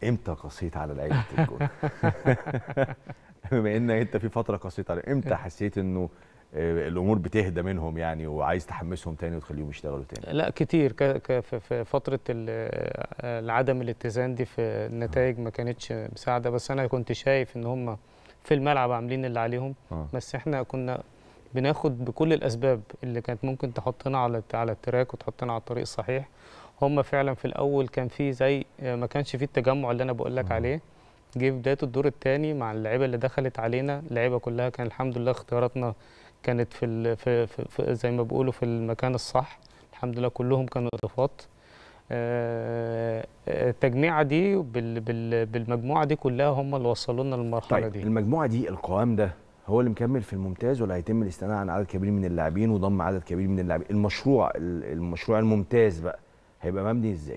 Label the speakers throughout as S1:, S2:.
S1: امتى قسيت على لعيبه الجونه بما ان انت في فتره قسيت على امتى حسيت انه آه، الامور بتهدى منهم يعني وعايز تحمسهم تاني وتخليهم يشتغلوا تاني
S2: لا كتير ك... ك... في- في فتره ال- عدم الاتزان دي في النتائج ما كانتش مساعده بس انا كنت شايف ان هم في الملعب عاملين اللي عليهم
S1: آه.
S2: بس احنا كنا بناخد بكل الاسباب اللي كانت ممكن تحطنا على على التراك وتحطنا على الطريق الصحيح هم فعلا في الاول كان في زي ما كانش في التجمع اللي انا بقول لك
S1: آه.
S2: عليه جه في بدايه الدور الثاني مع اللعيبه اللي دخلت علينا اللعيبه كلها كان الحمد لله اختياراتنا كانت في, ال... في, في, في زي ما بيقولوا في المكان الصح الحمد لله كلهم كانوا اضافات آه، آه، التجميعه دي بال... بال... بالمجموعه دي كلها هم اللي وصلونا للمرحله
S1: طيب
S2: دي
S1: المجموعه دي القوام ده هو اللي مكمل في الممتاز ولا هيتم الاستغناء عن عدد كبير من اللاعبين وضم عدد كبير من اللاعبين المشروع المشروع الممتاز بقى هيبقى مبني ازاي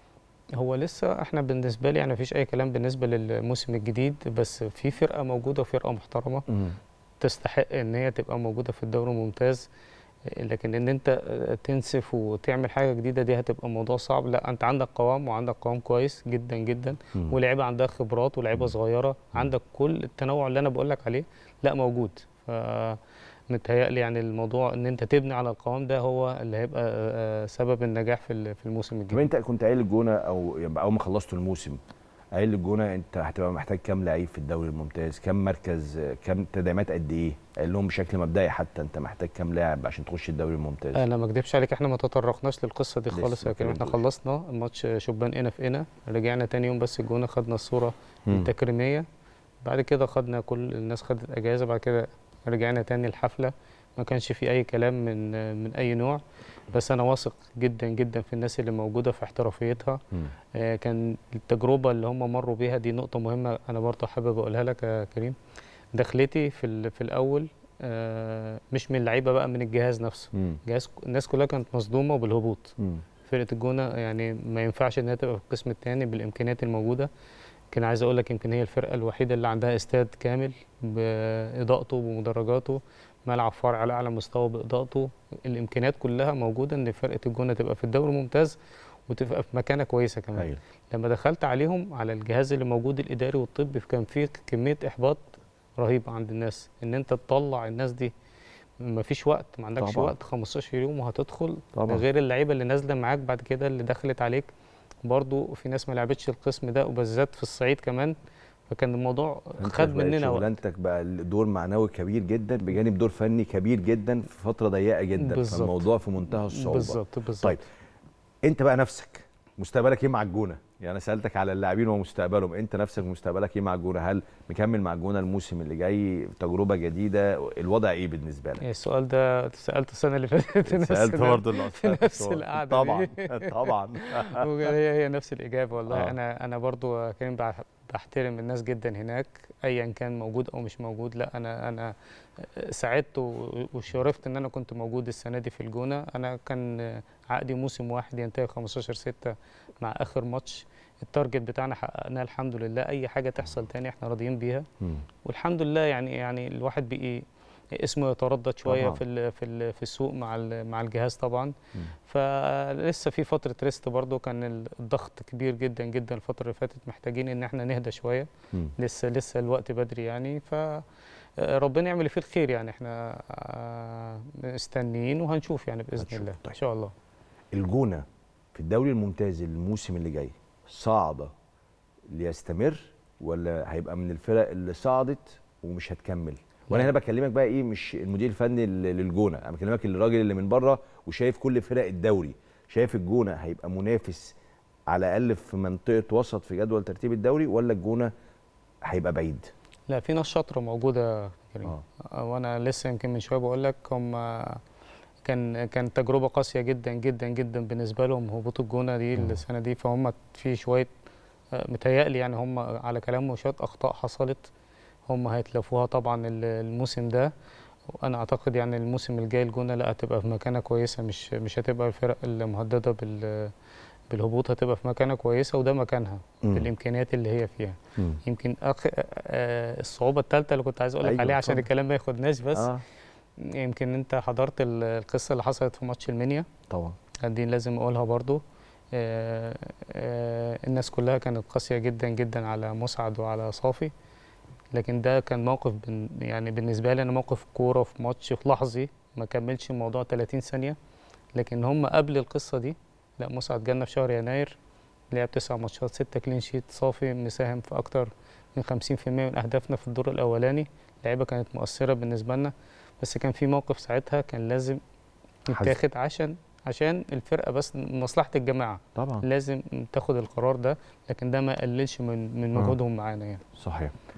S2: هو لسه احنا بالنسبه لي يعني مفيش اي كلام بالنسبه للموسم الجديد بس في فرقه موجوده وفرقه محترمه تستحق ان هي تبقى موجوده في الدوري الممتاز لكن ان انت تنسف وتعمل حاجه جديده دي هتبقى موضوع صعب لا انت عندك قوام وعندك قوام كويس جدا جدا
S1: مم.
S2: ولاعيبه عندها خبرات ولاعيبه صغيره عندك كل التنوع اللي انا بقول لك عليه لا موجود ف متهيألي يعني الموضوع ان انت تبني على القوام ده هو اللي هيبقى آه، سبب النجاح في ال- في الموسم
S1: طب
S2: الجديد
S1: انت كنت قايل الجونه او يبقى اول ما خلصتوا الموسم قايل الجونه انت هتبقى محتاج كام لعيب في الدوري الممتاز كام مركز كام تدعيمات قد ايه قايل لهم بشكل مبدئي حتى انت محتاج كام لاعب عشان تخش الدوري الممتاز
S2: انا ما اكدبش عليك احنا ما تطرقناش للقصه دي
S1: لسه
S2: خالص
S1: ما
S2: يا كريم احنا
S1: اتكلمتوش.
S2: خلصنا الماتش شبان هنا في هنا رجعنا تاني يوم بس الجونه خدنا الصوره
S1: مم.
S2: التكريميه بعد كده خدنا كل الناس خدت اجازه بعد كده رجعنا تاني الحفله ما كانش في اي كلام من من اي نوع بس انا واثق جدا جدا في الناس اللي موجوده في احترافيتها
S1: مم.
S2: آه، كان التجربه اللي هم مروا بيها دي نقطه مهمه انا برضه حابب اقولها لك يا كريم دخلتي في ال- في الاول آه، مش من اللعيبه بقى من الجهاز نفسه
S1: مم.
S2: جهاز الناس كلها كانت مصدومه بالهبوط
S1: مم.
S2: فرقه الجونه يعني ما ينفعش ان هي تبقى في القسم الثاني بالامكانيات الموجوده كان عايز اقول لك يمكن هي الفرقه الوحيده اللي عندها استاد كامل باضاءته بمدرجاته ملعب فرع على اعلى مستوى باضاءته الامكانيات كلها موجوده ان فرقه الجونه تبقى في الدوري الممتاز وتبقى في مكانه كويسه كمان
S1: هايل
S2: لما دخلت عليهم على الجهاز اللي موجود الاداري والطبي كان في كميه احباط رهيبه عند الناس ان انت تطلع الناس دي ما فيش وقت ما عندكش
S1: طبعاً.
S2: وقت 15 يوم وهتدخل
S1: طبعاً.
S2: غير اللعيبه اللي نازله معاك بعد كده اللي دخلت عليك برضو في ناس ما لعبتش القسم ده وبالذات في الصعيد كمان فكان الموضوع
S1: انت
S2: خد
S1: بقت
S2: مننا وقت
S1: شغلانتك بقى دور معنوي كبير جدا بجانب دور فني كبير جدا في فتره ضيقه جدا
S2: بالظبط.
S1: فالموضوع في منتهى الصعوبه
S2: بالظبط بالظبط
S1: طيب انت بقى نفسك مستقبلك ايه مع الجونه يعني انا سالتك على اللاعبين ومستقبلهم انت نفسك مستقبلك ايه مع الجونه هل مكمل مع الجونه الموسم اللي جاي تجربه جديده الوضع ايه بالنسبه لك
S2: السؤال ده سالته السنه اللي فاتت نفس
S1: سالت
S2: ال-
S1: برضه اللي
S2: في نفس القعده
S1: طبعا
S2: دي.
S1: طبعا
S2: هي هي نفس الاجابه والله
S1: آه.
S2: انا انا برضو يا كريم بح- بحترم الناس جدا هناك ايا كان موجود او مش موجود لا انا انا سعدت و- وشرفت ان انا كنت موجود السنه دي في الجونه انا كان عقدي موسم واحد ينتهي 15 6 مع اخر ماتش التارجت بتاعنا حققناه الحمد لله اي حاجه تحصل تاني احنا راضيين بيها
S1: مم.
S2: والحمد لله يعني يعني الواحد بقي اسمه يتردد شويه
S1: طبعاً.
S2: في ال في ال في السوق مع ال- مع الجهاز طبعا
S1: مم.
S2: فلسه في فتره ريست برضو كان الضغط كبير جدا جدا الفتره اللي فاتت محتاجين ان احنا نهدى شويه
S1: مم.
S2: لسه لسه الوقت بدري يعني ف ربنا يعمل اللي فيه الخير يعني احنا آه، مستنيين وهنشوف يعني باذن
S1: هنشوف.
S2: الله
S1: طيب.
S2: ان شاء الله
S1: الجونه في الدوري الممتاز الموسم اللي جاي صاعده ليستمر ولا هيبقى من الفرق اللي صعدت ومش هتكمل وانا هنا بكلمك بقى ايه مش المدير الفني لل- للجونه انا بكلمك الراجل اللي من بره وشايف كل فرق الدوري شايف الجونه هيبقى منافس على الاقل في منطقه وسط في جدول ترتيب الدوري ولا الجونه هيبقى بعيد
S2: لا في ناس شاطره موجوده يا كريم
S1: اه
S2: آه، وانا لسه يمكن من شويه بقول لك هم كان كان تجربه قاسيه جدا جدا جدا بالنسبه لهم هبوط الجونه دي
S1: مم.
S2: السنه دي فهم في شويه آه، متهيألي يعني هم على كلامهم شويه اخطاء حصلت هم هيتلافوها طبعا ال- الموسم ده وانا اعتقد يعني الموسم الجاي الجونه لا هتبقى في مكانه كويسه مش مش هتبقى الفرق المهدده بال بالهبوط هتبقى في مكانه كويسه وده مكانها
S1: مم.
S2: بالامكانيات اللي هي فيها
S1: مم.
S2: يمكن أخ... آه، الصعوبه الثالثه اللي كنت عايز اقول لك
S1: أيوة،
S2: عليها عشان
S1: اتفضل.
S2: الكلام ما ياخدناش بس
S1: اه
S2: يمكن انت حضرت ال- القصه اللي حصلت في ماتش المنيا
S1: طبعا
S2: دي لازم اقولها برضو آه، آه، الناس كلها كانت قاسية جدا جدا على مسعد وعلى صافي لكن ده كان موقف بن يعني بالنسبة لي أنا موقف كورة في ماتش في لحظي ما كملش الموضوع 30 ثانية لكن هم قبل القصة دي لا مسعد جالنا في شهر يناير لعب تسع ماتشات ستة كلين شيت صافي مساهم في أكتر من 50% من أهدافنا في الدور الأولاني اللعيبة كانت مؤثرة بالنسبة لنا بس كان في موقف ساعتها كان لازم
S1: حزم.
S2: يتاخد عشان عشان الفرقة بس مصلحة الجماعة
S1: طبعا
S2: لازم تاخد القرار ده لكن ده ما يقللش من من
S1: آه.
S2: مجهودهم معانا يعني
S1: صحيح